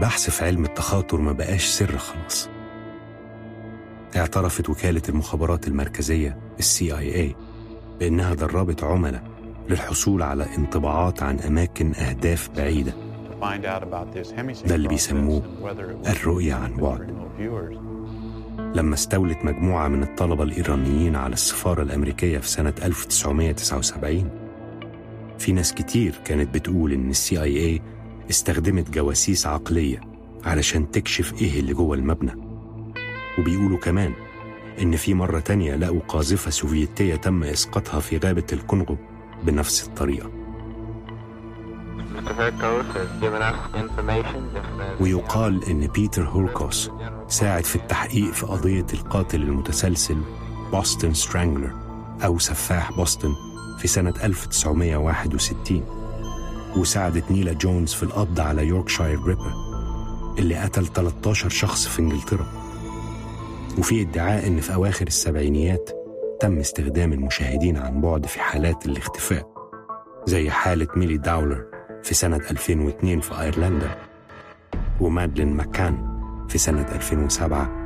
البحث في علم التخاطر ما بقاش سر خلاص اعترفت وكالة المخابرات المركزية السي اي اي بأنها دربت عملاء للحصول على انطباعات عن أماكن أهداف بعيدة ده اللي بيسموه الرؤية عن بعد لما استولت مجموعة من الطلبة الإيرانيين على السفارة الأمريكية في سنة 1979 في ناس كتير كانت بتقول إن السي اي اي استخدمت جواسيس عقلية علشان تكشف إيه اللي جوه المبنى وبيقولوا كمان إن في مرة تانية لقوا قاذفة سوفيتية تم إسقاطها في غابة الكونغو بنفس الطريقة ويقال إن بيتر هوركوس ساعد في التحقيق في قضية القاتل المتسلسل بوسطن سترانجلر أو سفاح بوسطن في سنة 1961 وساعدت نيلا جونز في القبض على يوركشاير ريبر اللي قتل 13 شخص في إنجلترا وفي ادعاء إن في أواخر السبعينيات تم استخدام المشاهدين عن بعد في حالات الاختفاء زي حالة ميلي داولر في سنة 2002 في أيرلندا ومادلين ماكان في سنة 2007